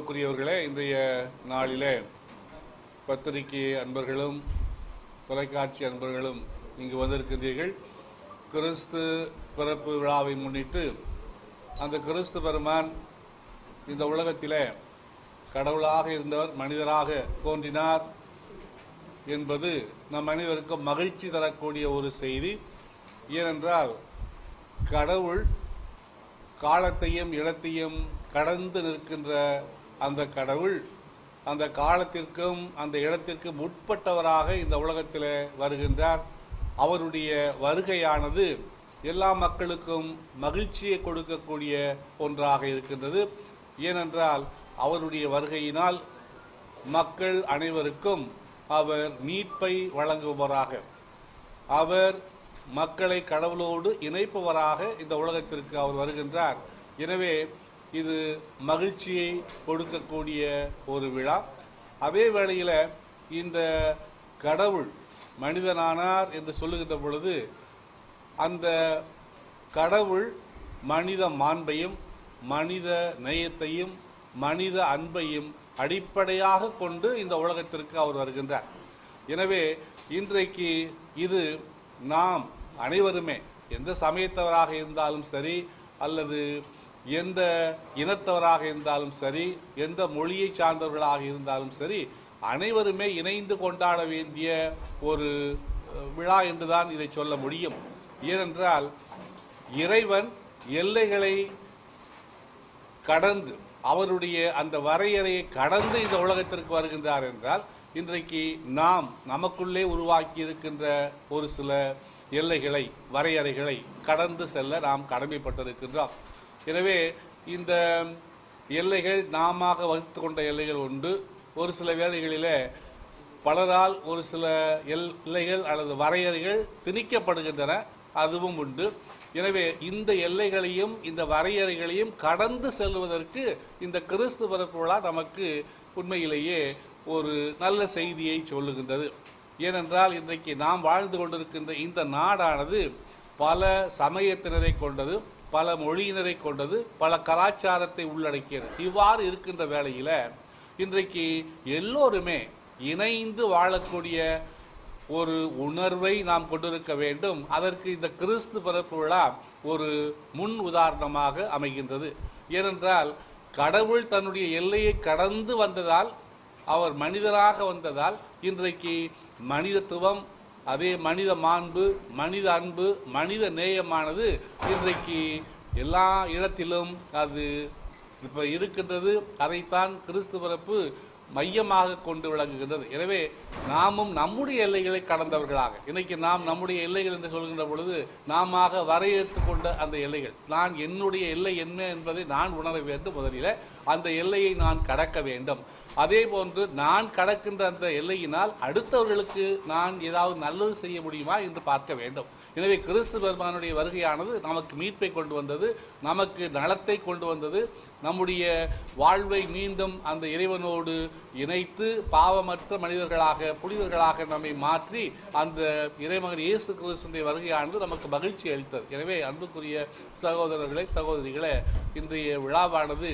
அன்புக்குரியவர்களே இன்றைய நாளிலே பத்திரிகை அன்பர்களும் தொலைக்காட்சி அன்பர்களும் இங்கு வந்திருக்கின்றீர்கள் கிறிஸ்து பிறப்பு விழாவை முன்னிட்டு அந்த கிறிஸ்து பெருமான் இந்த உலகத்திலே கடவுளாக இருந்தவர் மனிதராக தோன்றினார் என்பது நம் அனைவருக்கும் மகிழ்ச்சி தரக்கூடிய ஒரு செய்தி ஏனென்றால் கடவுள் காலத்தையும் இடத்தையும் கடந்து நிற்கின்ற அந்த கடவுள் அந்த காலத்திற்கும் அந்த இடத்திற்கும் உட்பட்டவராக இந்த உலகத்தில் வருகின்றார் அவருடைய வருகையானது எல்லா மக்களுக்கும் மகிழ்ச்சியை கொடுக்கக்கூடிய ஒன்றாக இருக்கின்றது ஏனென்றால் அவருடைய வருகையினால் மக்கள் அனைவருக்கும் அவர் மீட்பை வழங்குபவராக அவர் மக்களை கடவுளோடு இணைப்பவராக இந்த உலகத்திற்கு அவர் வருகின்றார் எனவே இது மகிழ்ச்சியை கொடுக்கக்கூடிய ஒரு விழா அதே வேளையில் இந்த கடவுள் மனிதனானார் என்று சொல்லுகின்ற பொழுது அந்த கடவுள் மனித மாண்பையும் மனித நேயத்தையும் மனித அன்பையும் அடிப்படையாக கொண்டு இந்த உலகத்திற்கு அவர் வருகின்றார் எனவே இன்றைக்கு இது நாம் அனைவருமே எந்த சமயத்தவராக இருந்தாலும் சரி அல்லது எந்த இனத்தவராக இருந்தாலும் சரி எந்த மொழியை சார்ந்தவர்களாக இருந்தாலும் சரி அனைவருமே இணைந்து கொண்டாட வேண்டிய ஒரு அஹ், விழா என்றுதான் இதை சொல்ல முடியும் ஏனென்றால் இறைவன் எல்லைகளை கடந்து அவருடைய அந்த வரையறையை கடந்து இந்த உலகத்திற்கு வருகின்றார் என்றால் இன்றைக்கு நாம் நமக்குள்ளே உருவாக்கி இருக்கின்ற ஒரு சில எல்லைகளை வரையறைகளை கடந்து செல்ல நாம் கடமைப்பட்டிருக்கின்றோம் எனவே இந்த எல்லைகள் நாம வகுத்து கொண்ட எல்லைகள் உண்டு ஒரு சில வேளைகளிலே பலரால் ஒரு சில எல்லைகள் அல்லது வரையறைகள் திணிக்கப்படுகின்றன அதுவும் உண்டு எனவே இந்த எல்லைகளையும் இந்த வரையறைகளையும் கடந்து செல்வதற்கு இந்த கிறிஸ்து பிறப்பு விழா நமக்கு உண்மையிலேயே ஒரு நல்ல செய்தியை சொல்லுகின்றது ஏனென்றால் இன்றைக்கு நாம் வாழ்ந்து கொண்டிருக்கின்ற இந்த நாடானது பல சமயத்தினரை கொண்டது பல மொழியினரை கொண்டது பல கலாச்சாரத்தை உள்ளடக்கியது இவ்வாறு இருக்கின்ற வேளையில இன்றைக்கு எல்லோருமே இணைந்து வாழக்கூடிய ஒரு உணர்வை நாம் கொண்டிருக்க வேண்டும் அதற்கு இந்த கிறிஸ்து பிறப்பு விழா ஒரு முன் உதாரணமாக அமைகின்றது ஏனென்றால் கடவுள் தன்னுடைய எல்லையை கடந்து வந்ததால் அவர் மனிதராக வந்ததால் இன்றைக்கு மனிதத்துவம் அதே மனித மாண்பு மனித அன்பு மனித நேயமானது இன்றைக்கு எல்லா இடத்திலும் அது இப்போ இருக்கின்றது அதைத்தான் கிறிஸ்து பிறப்பு மையமாக கொண்டு விளங்குகின்றது எனவே நாமும் நம்முடைய எல்லைகளை கடந்தவர்களாக இன்னைக்கு நாம் நம்முடைய எல்லைகள் என்று சொல்கின்ற பொழுது நாம வரையறுத்து கொண்ட அந்த எல்லைகள் நான் என்னுடைய எல்லை என்ன என்பதை நான் உணர வேண்டும் முதலில் அந்த எல்லையை நான் கடக்க வேண்டும் அதே போன்று நான் கடக்கின்ற அந்த எல்லையினால் அடுத்தவர்களுக்கு நான் ஏதாவது நல்லது செய்ய முடியுமா என்று பார்க்க வேண்டும் எனவே கிறிஸ்து பெருமானுடைய வருகையானது நமக்கு மீட்பை கொண்டு வந்தது நமக்கு நலத்தை கொண்டு வந்தது நம்முடைய வாழ்வை மீண்டும் அந்த இறைவனோடு இணைத்து பாவமற்ற மனிதர்களாக புனிதர்களாக நம்மை மாற்றி அந்த இறைமகன் இயேசு கிறிஸ்துடைய வருகையானது நமக்கு மகிழ்ச்சி அளித்தது எனவே அன்புக்குரிய சகோதரர்களே சகோதரிகளே இன்றைய விழாவானது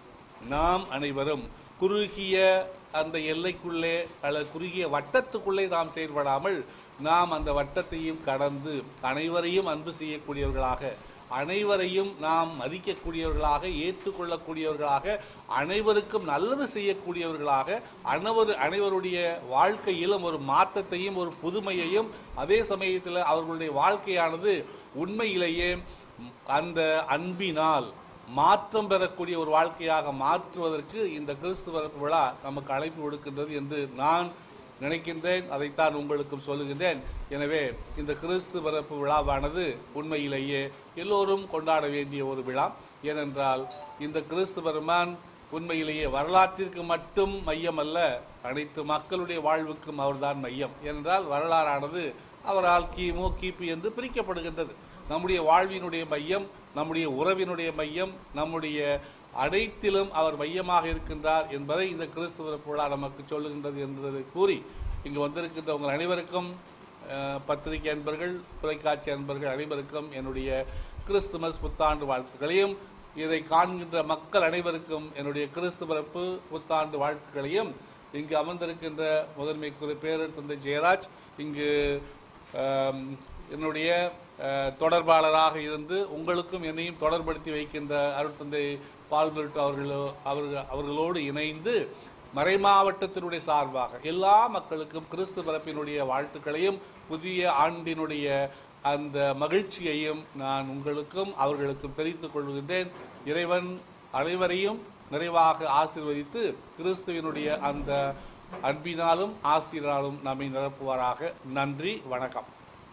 நாம் அனைவரும் குறுகிய அந்த எல்லைக்குள்ளே அல்லது குறுகிய வட்டத்துக்குள்ளே நாம் செயல்படாமல் நாம் அந்த வட்டத்தையும் கடந்து அனைவரையும் அன்பு செய்யக்கூடியவர்களாக அனைவரையும் நாம் மதிக்கக்கூடியவர்களாக ஏற்றுக்கொள்ளக்கூடியவர்களாக அனைவருக்கும் நல்லது செய்யக்கூடியவர்களாக அனைவர் அனைவருடைய வாழ்க்கையிலும் ஒரு மாற்றத்தையும் ஒரு புதுமையையும் அதே சமயத்தில் அவர்களுடைய வாழ்க்கையானது உண்மையிலேயே அந்த அன்பினால் மாற்றம் பெறக்கூடிய ஒரு வாழ்க்கையாக மாற்றுவதற்கு இந்த கிறிஸ்து பிறப்பு விழா நமக்கு அழைப்பு விடுக்கின்றது என்று நான் நினைக்கின்றேன் அதைத்தான் உங்களுக்கும் சொல்லுகின்றேன் எனவே இந்த கிறிஸ்து பிறப்பு விழாவானது உண்மையிலேயே எல்லோரும் கொண்டாட வேண்டிய ஒரு விழா ஏனென்றால் இந்த கிறிஸ்து பெருமான் உண்மையிலேயே வரலாற்றிற்கு மட்டும் மையம் அல்ல அனைத்து மக்களுடைய வாழ்வுக்கும் அவர்தான் மையம் ஏனென்றால் வரலாறானது அவரால் கிமு கிபி என்று பிரிக்கப்படுகின்றது நம்முடைய வாழ்வினுடைய மையம் நம்முடைய உறவினுடைய மையம் நம்முடைய அனைத்திலும் அவர் மையமாக இருக்கின்றார் என்பதை இந்த கிறிஸ்துவ பிறப்பு விழா நமக்கு சொல்லுகின்றது என்பதை கூறி இங்கு வந்திருக்கின்ற உங்கள் அனைவருக்கும் அஹ், பத்திரிகை அன்பர்கள் தொலைக்காட்சி அன்பர்கள் அனைவருக்கும் என்னுடைய கிறிஸ்துமஸ் புத்தாண்டு வாழ்த்துக்களையும் இதை காண்கின்ற மக்கள் அனைவருக்கும் என்னுடைய கிறிஸ்து பிறப்பு புத்தாண்டு வாழ்த்துக்களையும் இங்கு அமர்ந்திருக்கின்ற முதன்மை குரு பேரர் தந்தை ஜெயராஜ் இங்கு ஆம், என்னுடைய அஹ், தொடர்பாளராக இருந்து உங்களுக்கும் என்னையும் தொடர்படுத்தி வைக்கின்ற அருட்தந்தை பால்பெருட் அவர்களோ அவர்கள் அவர்களோடு இணைந்து மறைமாவட்டத்தினுடைய சார்பாக எல்லா மக்களுக்கும் கிறிஸ்து பிறப்பினுடைய வாழ்த்துக்களையும் புதிய ஆண்டினுடைய அந்த மகிழ்ச்சியையும் நான் உங்களுக்கும் அவர்களுக்கும் தெரிவித்துக் கொள்கின்றேன் இறைவன் அனைவரையும் நிறைவாக ஆசீர்வதித்து கிறிஸ்துவினுடைய அந்த அன்பினாலும் ஆசீராலும் நம்மை நிரப்புவாராக நன்றி வணக்கம்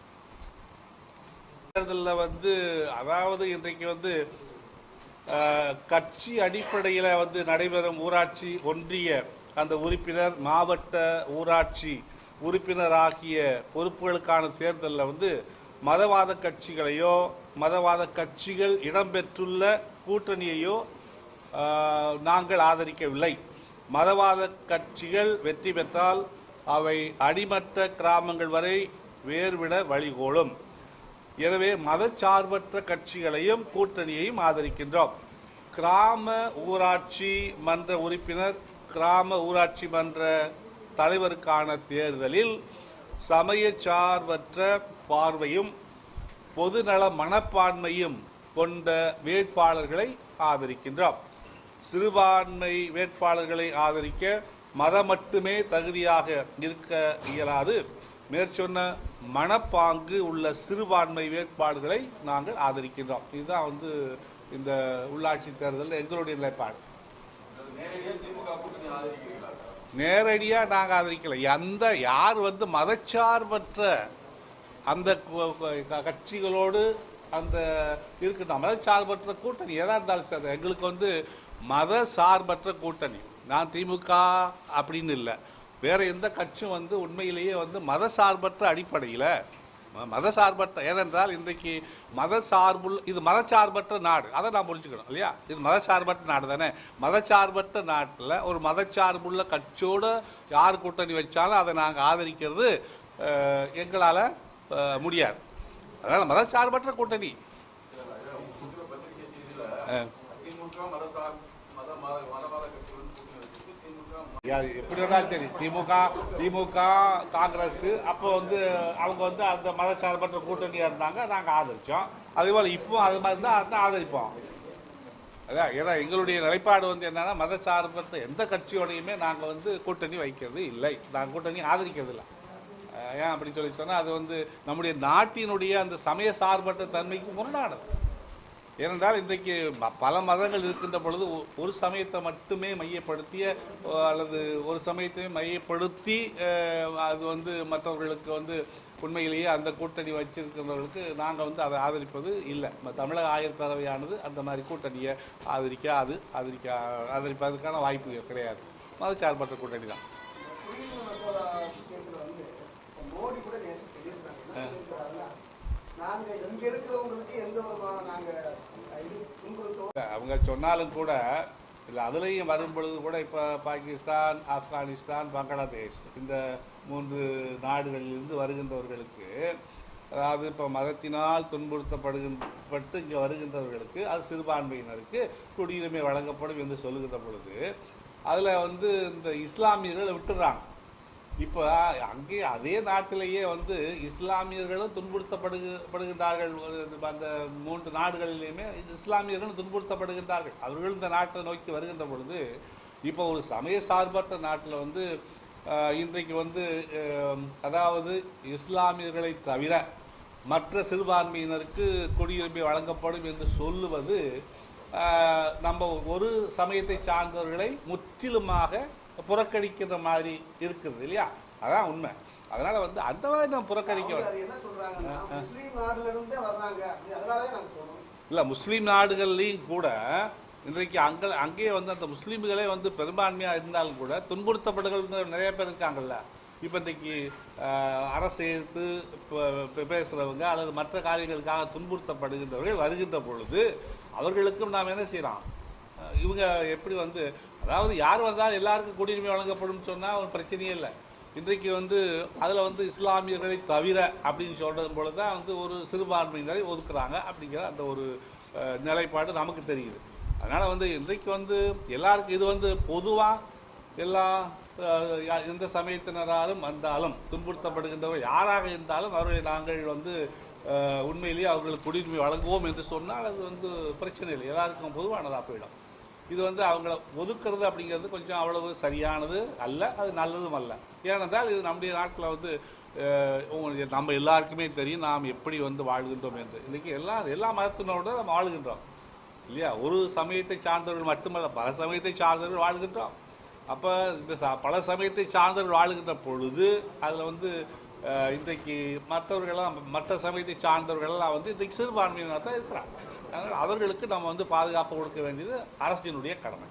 தேர்தலில் வந்து அதாவது இன்றைக்கு வந்து அஹ், கட்சி அடிப்படையில் வந்து நடைபெறும் ஊராட்சி ஒன்றிய அந்த உறுப்பினர் மாவட்ட ஊராட்சி உறுப்பினர் ஆகிய பொறுப்புகளுக்கான தேர்தலில் வந்து மதவாத கட்சிகளையோ மதவாத கட்சிகள் இடம்பெற்றுள்ள கூட்டணியையோ ஆஹ், நாங்கள் ஆதரிக்கவில்லை மதவாத கட்சிகள் வெற்றி பெற்றால் அவை அடிமட்ட கிராமங்கள் வரை வேர்விட வழிகோலும் எனவே மதச்சார்பற்ற கட்சிகளையும் கூட்டணியையும் ஆதரிக்கின்றோம் கிராம ஊராட்சி மன்ற உறுப்பினர் கிராம ஊராட்சி மன்ற தலைவருக்கான தேர்தலில் சமயச்சார்பற்ற பார்வையும் பொதுநல மனப்பான்மையும் கொண்ட வேட்பாளர்களை ஆதரிக்கின்றோம் சிறுபான்மை வேட்பாளர்களை ஆதரிக்க மதம் மட்டுமே தகுதியாக இருக்க இயலாது மேற்சொன்ன மனப்பாங்கு உள்ள சிறுபான்மை வேட்பாளர்களை நாங்கள் ஆதரிக்கின்றோம் இதுதான் வந்து இந்த உள்ளாட்சி தேர்தலில் எங்களுடைய நிலைப்பாடு நேரடியா நாங்க ஆதரிக்கல எந்த யார் வந்து மதச்சார்பற்ற அந்த கு- கு- க- கட்சிகளோடு அந்த இருக்கட்டும் மதச்சார்பற்ற கூட்டணி எதா இருந்தாலும் சரி எங்களுக்கு வந்து மத சார்பற்ற கூட்டணி நான் திமுக அப்படின்னு இல்லை வேற எந்த கட்சியும் வந்து உண்மையிலேயே வந்து மத சார்பற்ற அடிப்படையில் மத சார்பற்ற ஏனென்றால் இன்றைக்கு மத சார்புள்ள இது மதச்சார்பற்ற நாடு அதை நான் புரிஞ்சுக்கணும் இல்லையா இது மதச்சார்பற்ற நாடு தானே மதச்சார்பற்ற நாட்டில் ஒரு மதச்சார்புள்ள கட்சியோடு யார் கூட்டணி வச்சாலும் அதை நாங்கள் ஆதரிக்கிறது அஹ், எங்களால் அஹ், முடியாது அதனால் மதச்சார்பற்ற கூட்டணி அஹ். யா, எப்படி வேணாலும் சரி திமுக திமுக காங்கிரஸ் அப்போ வந்து அவங்க வந்து அந்த மதச்சார்பற்ற கூட்டணியாக இருந்தாங்க நாங்கள் ஆதரித்தோம் அதேபோல் இப்போ அது மாதிரி தான் அதான் ஆதரிப்போம் அதான் ஏன்னா எங்களுடைய நிலைப்பாடு வந்து என்னன்னா மதச்சார்பற்ற எந்த கட்சியோடையுமே நாங்கள் வந்து கூட்டணி வைக்கிறது இல்லை நாங்கள் கூட்டணி ஆதரிக்கிறது இல்லை அஹ் ஏன் அப்படி சொல்லி சொன்னால் அது வந்து நம்முடைய நாட்டினுடைய அந்த சமய சார்பற்ற தன்மைக்கு முரணானது ஏனென்றால் இன்றைக்கு ம- பல மதங்கள் இருக்கின்ற பொழுது ஒ- ஒரு சமயத்தை மட்டுமே மையப்படுத்திய ஓ, அல்லது ஒரு சமயத்தையும் மையப்படுத்தி அஹ், அது வந்து மற்றவர்களுக்கு வந்து உண்மையிலேயே அந்த கூட்டணி வச்சிருக்கிறவர்களுக்கு நாங்கள் வந்து அதை ஆதரிப்பது இல்லை ம- தமிழக ஆயர் பேரவையானது அந்த மாதிரி கூட்டணியை ஆதரிக்காது ஆதரிக்க ஆதரிப்பதற்கான வாய்ப்பு கிடையாது மதச்சார்பற்ற கூட்டணி தான் குடியுரிமை மசோதா விஷயத்துல வந்து இப்ப மோடி கூட நேற்று சொல்லியிருக்காங்க என்ன சொல்லியிருக்காருன்னா நாங்க இங்க இருக்கிறவங்களுக்கு எந்த விதமான நாங்க இது துன்புறுத்தோ அவங்க சொன்னாலும் கூட இல்லை அதுலேயும் வரும் பொழுது கூட இப்போ பாகிஸ்தான் ஆப்கானிஸ்தான் பங்களாதேஷ் இந்த மூன்று நாடுகளிலிருந்து வருகின்றவர்களுக்கு அதாவது இப்போ மதத்தினால் துன்புறுத்தப்படுகின்றப்பட்டு இங்கே வருகின்றவர்களுக்கு அது சிறுபான்மையினருக்கு குடியுரிமை வழங்கப்படும் என்று சொல்லுகின்ற பொழுது அதில் வந்து இந்த இஸ்லாமியர்களை விட்டுறாங்க இப்போ அங்கே அதே நாட்டிலேயே வந்து இஸ்லாமியர்களும் துன்புறுத்தப்படுகின்றார்கள் அந்த மூன்று நாடுகளிலுமே இது இஸ்லாமியர்களும் துன்புறுத்தப்படுகின்றார்கள் அவர்கள் இந்த நாட்டை நோக்கி வருகின்ற பொழுது இப்போ ஒரு சமய சார்பற்ற நாட்டில் வந்து ஆஹ், இன்றைக்கு வந்து ஆஹ், அதாவது இஸ்லாமியர்களை தவிர மற்ற சிறுபான்மையினருக்கு குடியுரிமை வழங்கப்படும் என்று சொல்லுவது ஆஹ், நம்ம ஒரு சமயத்தை சார்ந்தவர்களை முற்றிலுமாக புறக்கணிக்கிற மாதிரி இருக்குது இல்லையா அதான் உண்மை அதனால வந்து அந்த மாதிரி நம்ம புறக்கணிக்க அவங்க அது என்ன சொல்றாங்கன்னா முஸ்லீம் நாடுல இருந்தே வர்றாங்க அப்படி அதனாலதான் நாங்க சொல்றோம் இல்லை முஸ்லீம் நாடுகள்லையும் கூட இன்றைக்கு அங்கே அங்கேயே வந்து அந்த முஸ்லீம்களே வந்து பெரும்பான்மையாக இருந்தாலும் கூட துன்புறுத்தப்படுகிற நிறைய பேர் இருக்காங்கல்ல இப்போ இன்றைக்கு ஆஹ், அரசை எதிர்த்து இப்போ பேசுகிறவங்க அல்லது மற்ற காரியங்களுக்காக துன்புறுத்தப்படுகின்றவர்கள் வருகின்ற பொழுது அவர்களுக்கும் நாம் என்ன செய்யலாம் அஹ் இவங்க எப்படி வந்து அதாவது யார் வந்தாலும் எல்லாருக்கும் குடியுரிமை வழங்கப்படும் சொன்னால் ஒரு பிரச்சனையே இல்லை இன்றைக்கு வந்து அதில் வந்து இஸ்லாமியர்களை தவிர அப்படின்னு சொல்றது போல தான் வந்து ஒரு சிறுபான்மையினரை ஒதுக்குறாங்க அப்படிங்கிற அந்த ஒரு அஹ், நிலைப்பாடு நமக்கு தெரியுது அதனால் வந்து இன்றைக்கு வந்து எல்லாருக்கும் இது வந்து பொதுவாக எல்லா அஹ், யா- எந்த சமயத்தினராலும் வந்தாலும் துன்புறுத்தப்படுகின்றவர் யாராக இருந்தாலும் அவர்களை நாங்கள் வந்து அஹ், உண்மையிலேயே அவர்களுக்கு குடியுரிமை வழங்குவோம் என்று சொன்னால் அது வந்து பிரச்சனை இல்லை எல்லாருக்கும் பொதுவானதாக போயிடும் இது வந்து அவங்கள ஒதுக்குறது அப்படிங்கிறது கொஞ்சம் அவ்வளவு சரியானது அல்ல அது நல்லதும் அல்ல ஏனென்றால் இது நம்முடைய நாட்டில் வந்து அஹ், உங்களுக்கு நம்ம எல்லாருக்குமே தெரியும் நாம் எப்படி வந்து வாழ்கின்றோம் என்று இன்றைக்கி எல்லா எல்லா மதத்தினோட நம்ம வாழ்கின்றோம் இல்லையா ஒரு சமயத்தை சார்ந்தவர்கள் மட்டுமல்ல பல சமயத்தை சார்ந்தவர்கள் வாழ்கின்றோம் அப்போ இந்த ச பல சமயத்தை சார்ந்தவர்கள் வாழ்கின்ற பொழுது அதில் வந்து அஹ், இன்றைக்கு மற்றவர்களெல்லாம் மற்ற சமயத்தை சார்ந்தவர்களெல்லாம் வந்து இன்றைக்கு சிறுபான்மையினர் தான் இருக்கிறாங்க அதனால் அவர்களுக்கு நம்ம வந்து பாதுகாப்பு கொடுக்க வேண்டியது அரசினுடைய கடமை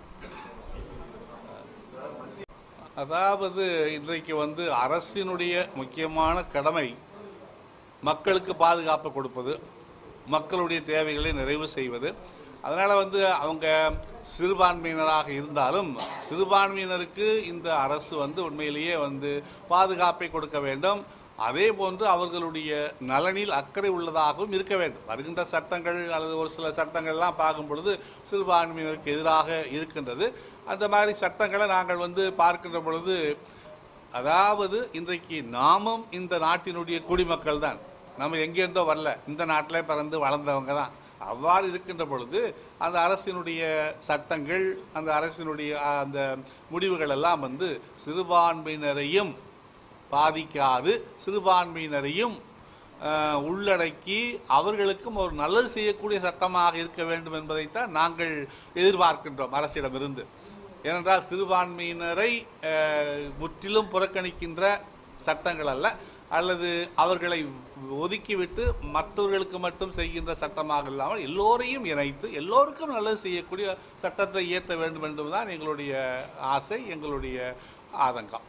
அதாவது இன்றைக்கு வந்து அரசினுடைய முக்கியமான கடமை மக்களுக்கு பாதுகாப்பு கொடுப்பது மக்களுடைய தேவைகளை நிறைவு செய்வது அதனால் வந்து அவங்க சிறுபான்மையினராக இருந்தாலும் சிறுபான்மையினருக்கு இந்த அரசு வந்து உண்மையிலேயே வந்து பாதுகாப்பை கொடுக்க வேண்டும் அதே போன்று அவர்களுடைய நலனில் அக்கறை உள்ளதாகவும் இருக்க வேண்டும் வருகின்ற சட்டங்கள் அல்லது ஒரு சில சட்டங்கள்லாம் பார்க்கும் பொழுது சிறுபான்மையினருக்கு எதிராக இருக்கின்றது அந்த மாதிரி சட்டங்களை நாங்கள் வந்து பார்க்கின்ற பொழுது அதாவது இன்றைக்கு நாமும் இந்த நாட்டினுடைய குடிமக்கள் தான் நம்ம எங்கேருந்தோ வரல இந்த நாட்டிலே பிறந்து வளர்ந்தவங்க தான் அவ்வாறு இருக்கின்ற பொழுது அந்த அரசினுடைய சட்டங்கள் அந்த அரசினுடைய அஹ், அந்த முடிவுகள் எல்லாம் வந்து சிறுபான்மையினரையும் பாதிக்காது சிறுபான்மையினரையும் அஹ், உள்ளடக்கி அவர்களுக்கும் ஒரு நல்லது செய்யக்கூடிய சட்டமாக இருக்க வேண்டும் என்பதைத்தான் நாங்கள் எதிர்பார்க்கின்றோம் அரசிடமிருந்து ஏனென்றால் சிறுபான்மையினரை அஹ், முற்றிலும் புறக்கணிக்கின்ற சட்டங்கள் அல்ல அல்லது அவர்களை ஒதுக்கிவிட்டு மற்றவர்களுக்கு மட்டும் செய்கின்ற சட்டமாக இல்லாமல் எல்லோரையும் இணைத்து எல்லோருக்கும் நல்லது செய்யக்கூடிய சட்டத்தை இயற்ற வேண்டும் என்பதுதான் எங்களுடைய ஆசை எங்களுடைய ஆதங்கம்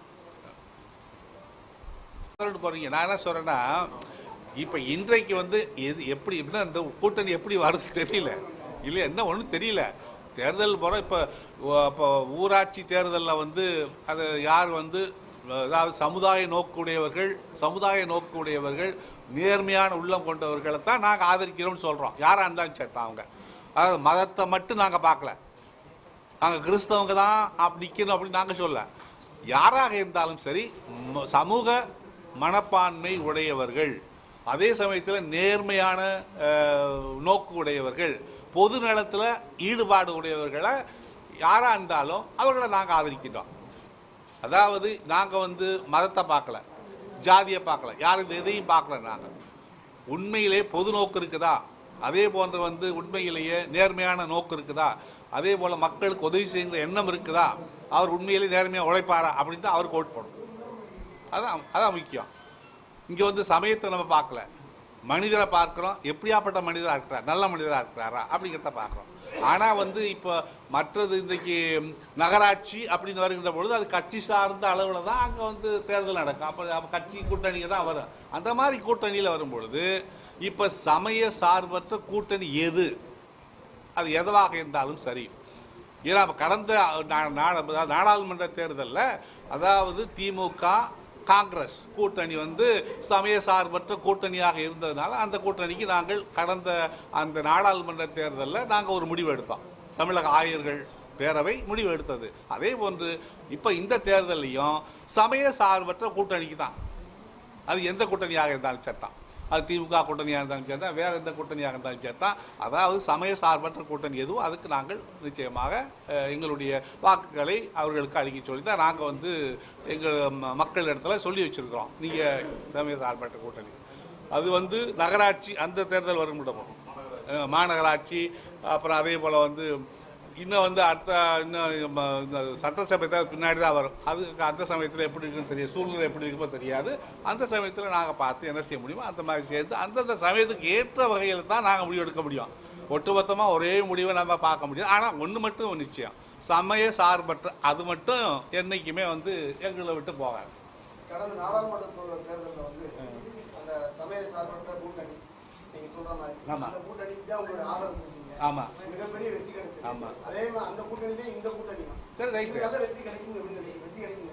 சொல்லிட்டு போறீங்க நான் என்ன சொல்றேன்னா இப்போ இன்றைக்கு வந்து எது எப்படி என்ன இந்த கூட்டணி எப்படி வருது தெரியல இல்லை என்ன ஒன்றும் தெரியல தேர்தல் போகிற இப்போ இப்போ ஊராட்சி தேர்தலில் வந்து அது யார் வந்து அதாவது சமுதாய நோக்குடையவர்கள் சமுதாய நோக்குடையவர்கள் நேர்மையான உள்ளம் கொண்டவர்களை தான் நாங்கள் ஆதரிக்கிறோம்னு சொல்கிறோம் யாராக இருந்தாலும் சரி அவங்க அதாவது மதத்தை மட்டும் நாங்கள் பார்க்கல நாங்கள் கிறிஸ்தவங்க தான் அப்படி நிற்கணும் அப்படின்னு நாங்கள் சொல்ல யாராக இருந்தாலும் சரி ம- சமூக மனப்பான்மை உடையவர்கள் அதே சமயத்தில் நேர்மையான அஹ், நோக்கு உடையவர்கள் பொது நலத்தில் ஈடுபாடு உடையவர்களை யாராக இருந்தாலும் அவர்களை நாங்கள் ஆதரிக்கின்றோம் அதாவது நாங்கள் வந்து மதத்தை பார்க்கல ஜாதியை பார்க்கல யாரும் இது எதையும் பார்க்கல நாங்கள் உண்மையிலே பொது நோக்கு இருக்குதா அதே போன்று வந்து உண்மையிலேயே நேர்மையான நோக்கு இருக்குதா அதே போல் மக்களுக்கு உதவி செய்கிற எண்ணம் இருக்குதா அவர் உண்மையிலே நேர்மையாக உழைப்பாரா அப்படின்னு தான் அவருக்கு ஓட் போடும் அதான் அதான் முக்கியம் இங்கே வந்து சமயத்தை நம்ம பார்க்கல மனிதரை பார்க்குறோம் எப்படியாப்பட்ட மனிதராக இருக்கிறார் நல்ல மனிதராக இருக்கிறாரா அப்படிங்கிறத பார்க்குறோம் ஆனால் வந்து இப்போ மற்றது இன்றைக்கி நகராட்சி அப்படின்னு வருகின்ற பொழுது அது கட்சி சார்ந்த அளவில் தான் அங்கே வந்து தேர்தல் நடக்கும் அப்போ அப்போ கட்சி கூட்டணிக்கு தான் வரும் அந்த மாதிரி கூட்டணியில் வரும் பொழுது இப்போ சமய சார்பற்ற கூட்டணி எது அது எதுவாக இருந்தாலும் சரி ஏன்னா அப்ப கடந்த நா- நா- அதாவது நாடாளுமன்ற தேர்தலில் அதாவது திமுக காங்கிரஸ் கூட்டணி வந்து சமய சார்பற்ற கூட்டணியாக இருந்ததுனால அந்த கூட்டணிக்கு நாங்கள் கடந்த அந்த நாடாளுமன்ற தேர்தலில் நாங்கள் ஒரு முடிவு எடுத்தோம் தமிழக ஆயர்கள் பேரவை முடிவு எடுத்தது அதே போன்று இப்போ இந்த தேர்தலையும் சமய சார்பற்ற கூட்டணிக்கு தான் அது எந்த கூட்டணியாக இருந்தாலும் சட்டம் அது திமுக கூட்டணியாக இருந்தாலும் சரி தான் வேற எந்த கூட்டணியாக இருந்தாலும் சரி தான் அதாவது சமய சார்பற்ற கூட்டணி எதுவும் அதுக்கு நாங்கள் நிச்சயமாக அஹ், எங்களுடைய வாக்குகளை அவர்களுக்கு அளிக்க சொல்லி தான் நாங்கள் வந்து எங்கள் ம- மக்கள் இடத்துல சொல்லி வச்சுருக்கிறோம் நீங்கள் சமய சார்பற்ற கூட்டணி அது வந்து நகராட்சி அந்த தேர்தல் வரும் அஹ், மாநகராட்சி அப்புறம் அதே போல் வந்து இன்னும் வந்து அடுத்த இன்னும் ம- இந்த சட்டசபை தான் பின்னாடி தான் வரும் அது அந்த சமயத்தில் எப்படி இருக்குன்னு தெரியும் சூழ்நிலை எப்படி இருக்குமோ தெரியாது அந்த சமயத்தில் நாங்கள் பார்த்து என்ன செய்ய முடியுமோ அந்த மாதிரி சேர்ந்து அந்தந்த சமயத்துக்கு ஏற்ற வகையில் தான் நாங்கள் முடிவு எடுக்க முடியும் ஒட்டுமொத்தமாக ஒரே முடிவை நம்ம பார்க்க முடியும் ஆனால் ஒன்று மட்டும் நிச்சயம் சமய சார்பற்ற அது மட்டும் என்றைக்குமே வந்து எங்களை விட்டு போகாது கடந்த நாடாளுமன்ற தோ- தேர்தல்ல வந்து அந்த சமய சார்பற்ற கூட்டணி நீங்க சொல்ற மாதிரி ஆமா. அந்த கூட்டணிக்கு தான் உங்களுடைய ஆதரவு கொடுத்தீங்க ஆமாம் மிகப்பெரிய வெற்றி கிடைச்சது ஆமா. அதே மாதிரி அந்த கூட்டணி தான் இந்த கூட்டணியும் சரி ரைட்டு இதுக்காக வெற்றி கிடைக்கும் எப்படி நினைக்கிறீங்க? வெற்றி கிடைக்கும்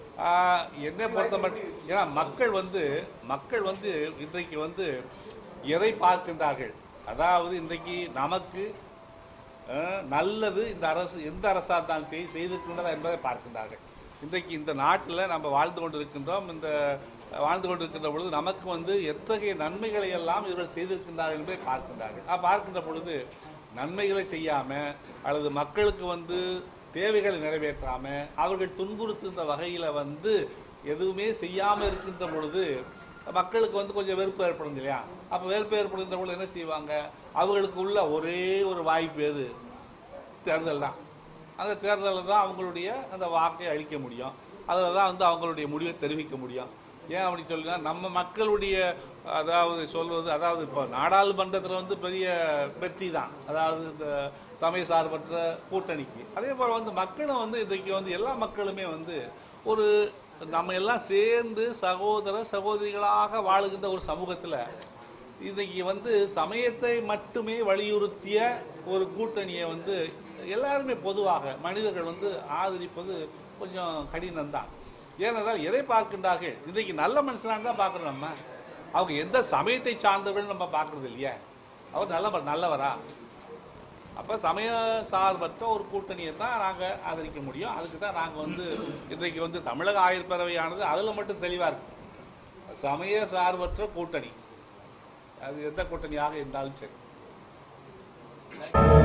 ஆஹ் என்னை பொறுத்த மட்டும் ஏன்னா மக்கள் வந்து மக்கள் வந்து இன்றைக்கு வந்து எதை பார்க்கின்றார்கள் அதாவது இன்றைக்கு நமக்கு அஹ், நல்லது இந்த அரசு எந்த அரசாக இருந்தாலும் சரி செய்திருக்கின்றதா என்பதை பார்க்கின்றார்கள் இன்றைக்கு இந்த நாட்டில் நம்ம வாழ்ந்து கொண்டிருக்கின்றோம் இந்த வாழ்ந்து கொண்டிருக்கின்ற பொழுது நமக்கு வந்து எத்தகைய நன்மைகளை எல்லாம் இவர்கள் செய்திருக்கின்றார்கள் என்பதை பார்க்கின்றார்கள் ஆ, பார்க்கின்ற பொழுது நன்மைகளை செய்யாமல் அல்லது மக்களுக்கு வந்து தேவைகளை நிறைவேற்றாம அவர்கள் துன்புறுத்துகின்ற வகையில் வந்து எதுவுமே செய்யாமல் இருக்கின்ற பொழுது மக்களுக்கு வந்து கொஞ்சம் வெறுப்பு ஏற்படும் இல்லையா அப்போ வெறுப்பு ஏற்படுகின்ற பொழுது என்ன செய்வாங்க அவங்களுக்கு உள்ள ஒரே ஒரு வாய்ப்பு எது தேர்தல் தான் அந்த தேர்தலில் தான் அவங்களுடைய அந்த வாக்கை அளிக்க முடியும் அதில் தான் வந்து அவங்களுடைய முடிவை தெரிவிக்க முடியும் ஏன் அப்படி சொல்லினா நம்ம மக்களுடைய அதாவது சொல்வது அதாவது இப்போ நாடாளுமன்றத்தில் வந்து பெரிய வெற்றி தான் அதாவது இந்த சமய சார்பற்ற கூட்டணிக்கு அதே போல் வந்து மக்களும் வந்து இன்றைக்கு வந்து எல்லா மக்களுமே வந்து ஒரு நம்ம எல்லாம் சேர்ந்து சகோதர சகோதரிகளாக வாழுகின்ற ஒரு சமூகத்தில் இன்னைக்கு வந்து சமயத்தை மட்டுமே வலியுறுத்திய ஒரு கூட்டணியை வந்து எல்லாருமே பொதுவாக மனிதர்கள் வந்து ஆதரிப்பது கொஞ்சம் கடினம்தான் ஏனென்றால் எதை பார்க்கின்றார்கள் இன்றைக்கு நல்ல மனுஷனான்னு தான் பார்க்குறோம் நம்ம அவங்க எந்த சமயத்தை சார்ந்தவர்கள் நம்ம பார்க்கறது இல்லையா அவர் நல்லவர் நல்லவரா அப்போ சமய சார்பற்ற ஒரு கூட்டணியை தான் நாங்கள் ஆதரிக்க முடியும் அதுக்கு தான் நாங்கள் வந்து இன்றைக்கு வந்து தமிழக ஆயுர்பறவையானது அதில் மட்டும் தெளிவாக இருக்கு சமய சார்பற்ற கூட்டணி அது எந்த கூட்டணியாக இருந்தாலும் சரி